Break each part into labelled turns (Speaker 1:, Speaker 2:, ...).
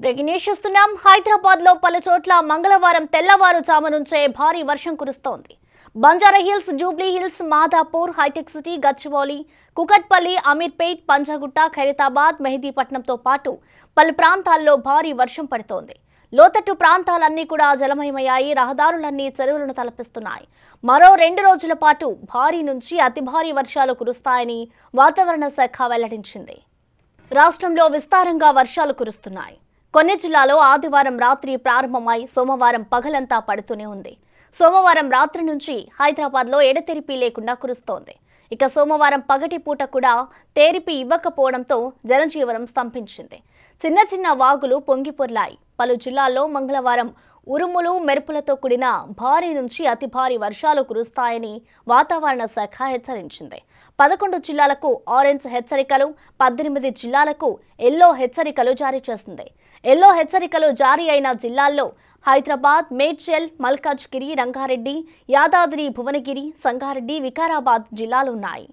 Speaker 1: breaking news చూస్తున్నాం హైదరాబాద్ లో పలు చోట్ల మంగళవారం తెల్లవారుజాము నుంచే భారీ వర్షం కురుస్తోంది Banjara Hills Jubilee Hills Madhapur Hitech City Gachibowli Kukatpally Ameerpet Panjagutta Khairatabad మెహదీపట్నంతో పాటు పలు ప్రాంతాల్లో భారీ వర్షం పడుతోంది లోతట్టు ప్రాంతాలన్నీ కూడా జలమయమయ్యాయి రహదారులన్నీ చెరువులను తలపిస్తున్నాయి మరో రెండు రోజుల పాటు భారీ నుంచి అతి భారీ వర్షాలు కురుస్తాయని వాతావరణ శాఖ వెల్లడించింది రాష్ట్రంలో విస్తారంగా వర్షాలు కురుస్తున్నాయి కొన్ని జిల్లాలో ఆదివారం రాత్రి ప్రారంభమై సోమవారం పగలంతా పడుతూనే ఉంది సోమవారం రాత్రి నుంచి హైదరాబాద్లో ఎడతెరిపి లేకుండా కురుస్తోంది ఇక సోమవారం పగటి పూట కూడా తేరిపి ఇవ్వకపోవడంతో జనజీవనం స్తంభించింది చిన్న చిన్న వాగులు పొంగిపొర్లాయి పలు జిల్లాల్లో మంగళవారం ఉరుములు మెరుపులతో కూడిన భారీ నుంచి అతి భారీ వర్షాలు కురుస్తాయని వాతావరణ శాఖ హెచ్చరించింది పదకొండు జిల్లాలకు ఆరెంజ్ హెచ్చరికలు పద్దెనిమిది జిల్లాలకు ఎల్లో హెచ్చరికలు జారీ చేసింది ఎల్లో హెచ్చరికలు జారీ అయిన జిల్లాల్లో హైదరాబాద్ మేడ్చల్ మల్కాజ్గిరి రంగారెడ్డి యాదాద్రి భువనగిరి సంగారెడ్డి వికారాబాద్ జిల్లాలున్నాయి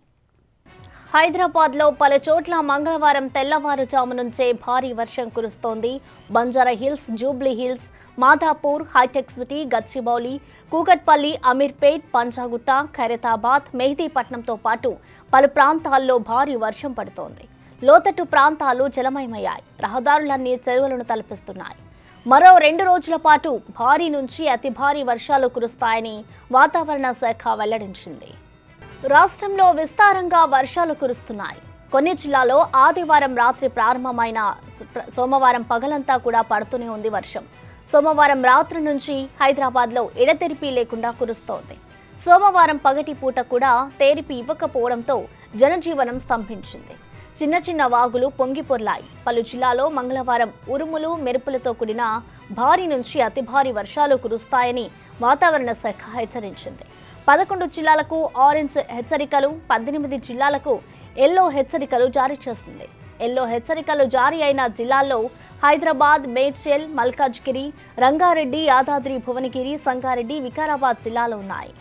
Speaker 1: హైదరాబాద్లో పలు చోట్ల మంగళవారం తెల్లవారుజాము నుంచే భారీ వర్షం కురుస్తోంది Banjara Hills Jubilee Hills Madhapur Hitech City Gachibowli Kukatpally Ameerpet Panjagutta Khairatabad మెహదీపట్నంతో పాటు పలు ప్రాంతాల్లో భారీ వర్షం పడుతోంది లోతట్టు ప్రాంతాలు జలమయమయ్యాయి రహదారులన్నీ చెరువులను తలపిస్తున్నాయి మరో రెండు రోజుల పాటు భారీ నుంచి అతి భారీ వర్షాలు కురుస్తాయని వాతావరణ శాఖ వెల్లడించింది రాష్ట్రంలో విస్తారంగా వర్షాలు కురుస్తున్నాయి కొన్ని జిల్లాలో ఆదివారం రాత్రి ప్రారంభమైన ప్ర- సోమవారం పగలంతా కూడా పడుతూనే ఉంది వర్షం సోమవారం రాత్రి నుంచి హైదరాబాద్లో ఎడతెరిపి లేకుండా కురుస్తోంది సోమవారం పగటి పూట కూడా తేరిపి ఇవ్వకపోవడంతో జనజీవనం స్తంభించింది చిన్న చిన్న వాగులు పొంగి పొర్లాయి పలు జిల్లాలో మంగళవారం ఉరుములు మెరుపులతో కూడిన భారీ నుంచి అతి భారీ వర్షాలు కురుస్తాయని వాతావరణ శాఖ హెచ్చరించింది పదకొండు జిల్లాలకు ఆరెంజ్ హెచ్చరికలు పద్దెనిమిది జిల్లాలకు ఎల్లో హెచ్చరికలు జారీ చేసింది ఎల్లో హెచ్చరికలు జారీ అయిన జిల్లాల్లో హైదరాబాద్ మేడ్చల్ మల్కాజ్గిరి రంగారెడ్డి యాదాద్రి భువనగిరి సంగారెడ్డి వికారాబాద్ జిల్లాలు ఉన్నాయి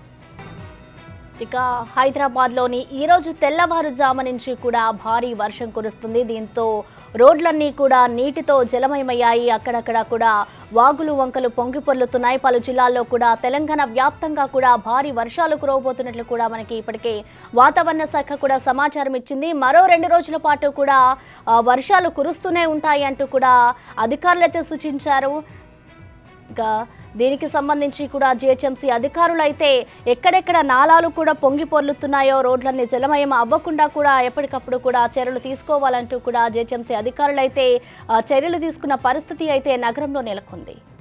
Speaker 1: ఇక హైదరాబాద్లోని ఈరోజు తెల్లవారుజాము నుంచి కూడా భారీ వర్షం కురుస్తుంది దీంతో రోడ్లన్నీ కూడా నీటితో జలమయమయ్యాయి అక్కడక్కడ కూడా వాగులు వంకలు పొంగి పొర్లుతున్నాయి పలు జిల్లాల్లో కూడా తెలంగాణ వ్యాప్తంగా కూడా భారీ వర్షాలు కురవబోతున్నట్లు కూడా మనకి ఇప్పటికే వాతావరణ శాఖ కూడా సమాచారం ఇచ్చింది మరో రెండు రోజుల పాటు కూడా ఆ, వర్షాలు కురుస్తూనే ఉంటాయి అంటూ కూడా అధికారులు అయితే సూచించారు ఇంకా దీనికి సంబంధించి కూడా జిహెచ్ఎంసీ అధికారులు అయితే ఎక్కడెక్కడ నాలాలు కూడా పొంగి పొర్లుతున్నాయో రోడ్లన్నీ జలమయం అవ్వకుండా కూడా ఎప్పటికప్పుడు కూడా చర్యలు తీసుకోవాలంటూ కూడా జిహెచ్ఎంసీ అధికారులు అయితే ఆ, చర్యలు తీసుకున్న పరిస్థితి అయితే నగరంలో నెలకొంది